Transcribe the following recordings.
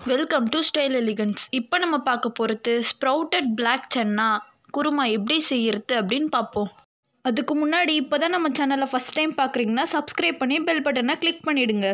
welcome to style elegance இப்போ நம்ம பார்க்க போகிறது ஸ்ப்ரவுட்டட் பிளாக் சன்னா குருமா எப்படி செய்யறது அப்படின்னு பார்ப்போம் அதுக்கு முன்னாடி இப்போ தான் நம்ம சேனலை ஃபஸ்ட் டைம் பார்க்குறீங்கன்னா சப்ஸ்கிரைப் பண்ணி பெல் பட்டனை கிளிக் பண்ணிவிடுங்க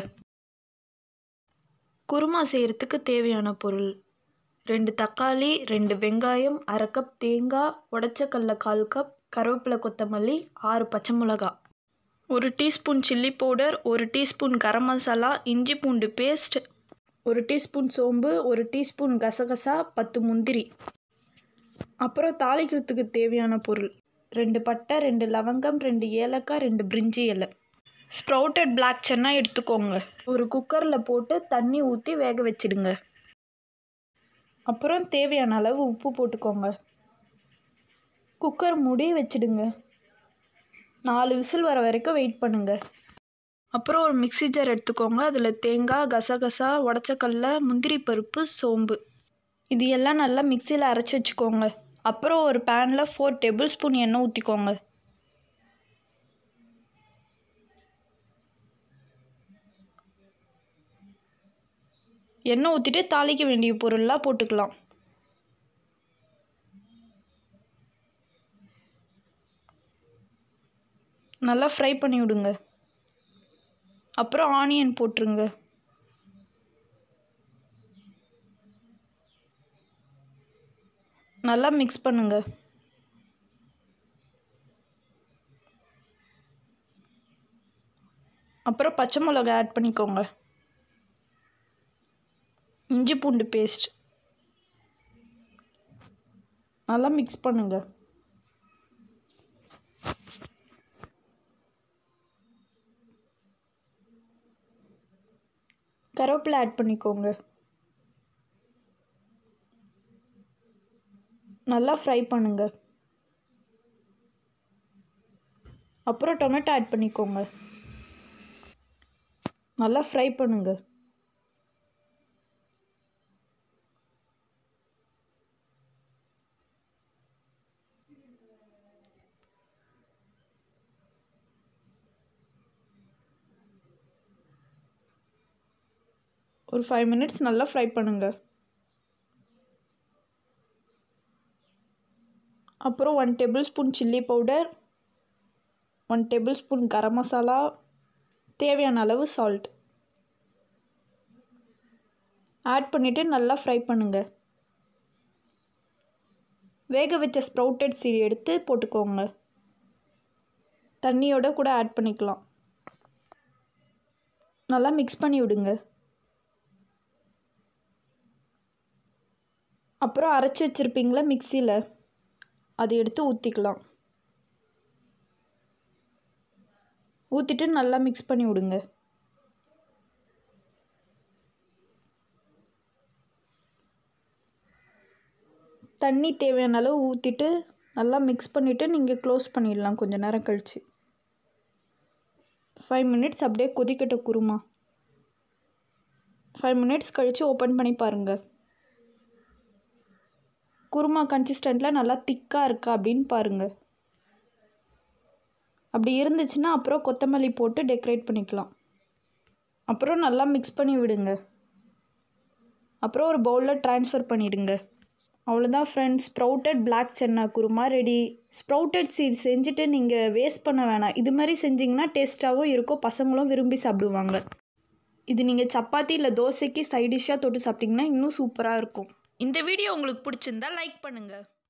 குருமா செய்கிறதுக்கு தேவையான பொருள் ரெண்டு தக்காளி ரெண்டு வெங்காயம் அரை கப் தேங்காய் உடச்சக்கல்ல கால் கப் கருவேப்பிலை கொத்தமல்லி ஆறு பச்சை மிளகா ஒரு டீஸ்பூன் சில்லி பவுடர் ஒரு டீஸ்பூன் கரம் மசாலா இஞ்சி பூண்டு பேஸ்ட் ஒரு டீஸ்பூன் சோம்பு ஒரு டீஸ்பூன் கசகசா பத்து முந்திரி அப்புறம் தாளிக்கிறதுக்கு தேவையான பொருள் ரெண்டு பட்டை ரெண்டு லவங்கம் ரெண்டு ஏலக்காய் ரெண்டு பிரிஞ்சி இலை ஸ்ப்ரவுட்டட் பிளாக் சென்னா எடுத்துக்கோங்க ஒரு குக்கரில் போட்டு தண்ணி ஊற்றி வேக வச்சிடுங்க அப்புறம் தேவையான அளவு உப்பு போட்டுக்கோங்க குக்கர் மூடி வச்சிடுங்க நாலு விசில் வர வரைக்கும் வெயிட் பண்ணுங்கள் அப்புறம் ஒரு மிக்ஸி ஜார் எடுத்துக்கோங்க அதில் தேங்காய் கசகசா உடச்சக்கல்ல முந்திரி பருப்பு சோம்பு இது எல்லாம் நல்லா மிக்சியில் அரைச்சி வச்சுக்கோங்க அப்புறம் ஒரு பேனில் ஃபோர் டேபிள் ஸ்பூன் எண்ணெய் ஊற்றிக்கோங்க எண்ணெய் ஊற்றிட்டு தாளிக்க வேண்டிய பொருள்லாம் போட்டுக்கலாம் நல்லா ஃப்ரை பண்ணி விடுங்க அப்புறம் ஆனியன் போட்டுருங்க நல்லா மிக்ஸ் பண்ணுங்க அப்புறம் பச்சை மிளகா ஆட் பண்ணிக்கோங்க இஞ்சி பூண்டு பேஸ்ட் நல்லா மிக்ஸ் பண்ணுங்க கருவேப்பிலை ஆட் பண்ணிக்கோங்க நல்லா ஃப்ரை பண்ணுங்க அப்புறம் டொமேட்டோ ஆட் பண்ணிக்கோங்க நல்லா ஃப்ரை பண்ணுங்க ஒரு ஃபைவ் மினிட்ஸ் நல்லா ஃப்ரை பண்ணுங்க அப்புறம் one tablespoon chilli powder one tablespoon garam masala தேவையான அளவு சால்ட் ஆட் பண்ணிவிட்டு நல்லா ஃப்ரை பண்ணுங்க வேக வச்ச ஸ்ப்ரவுட்டட் சீடி எடுத்து போட்டுக்கோங்க தண்ணியோட கூட ஆட் பண்ணிக்கலாம் நல்லா மிக்ஸ் பண்ணி விடுங்க அப்புறம் அரைச்சி வச்சுருப்பீங்களா மிக்சியில் அதை எடுத்து ஊற்றிக்கலாம் ஊற்றிட்டு நல்லா மிக்ஸ் பண்ணி விடுங்க தண்ணி தேவையான அளவு ஊற்றிட்டு நல்லா மிக்ஸ் பண்ணிவிட்டு நீங்கள் க்ளோஸ் பண்ணிடலாம் கொஞ்சம் நேரம் கழித்து ஃபைவ் மினிட்ஸ் அப்படியே கொதிக்கட்ட குருமா ஃபைவ் மினிட்ஸ் கழித்து ஓப்பன் பண்ணி பாருங்கள் குருமா கன்சிஸ்டண்ட்டில் நல்லா திக்காக இருக்கா அப்படின்னு பாருங்கள் அப்படி இருந்துச்சுன்னா அப்புறம் கொத்தமல்லி போட்டு டெக்கரேட் பண்ணிக்கலாம் அப்புறம் நல்லா மிக்ஸ் பண்ணி விடுங்க அப்புறம் ஒரு பவுலில் ட்ரான்ஸ்ஃபர் பண்ணிவிடுங்க அவ்வளோதான் friends sprouted black chana kurma ready sprouted seed செஞ்சுட்டு நீங்கள் வேஸ்ட் பண்ண வேணாம் இது மாதிரி செஞ்சிங்கன்னா டேஸ்ட்டாகவும் இருக்கும் பசங்களும் விரும்பி சாப்பிடுவாங்க இது நீங்கள் சப்பாத்தி இல்லை தோசைக்கு சைட் டிஷ்ஷாக தொட்டு சாப்பிட்டிங்கன்னா இன்னும் சூப்பராக இருக்கும் இந்த வீடியோ உங்களுக்கு பிடிச்சிருந்தா லைக் பண்ணுங்கள்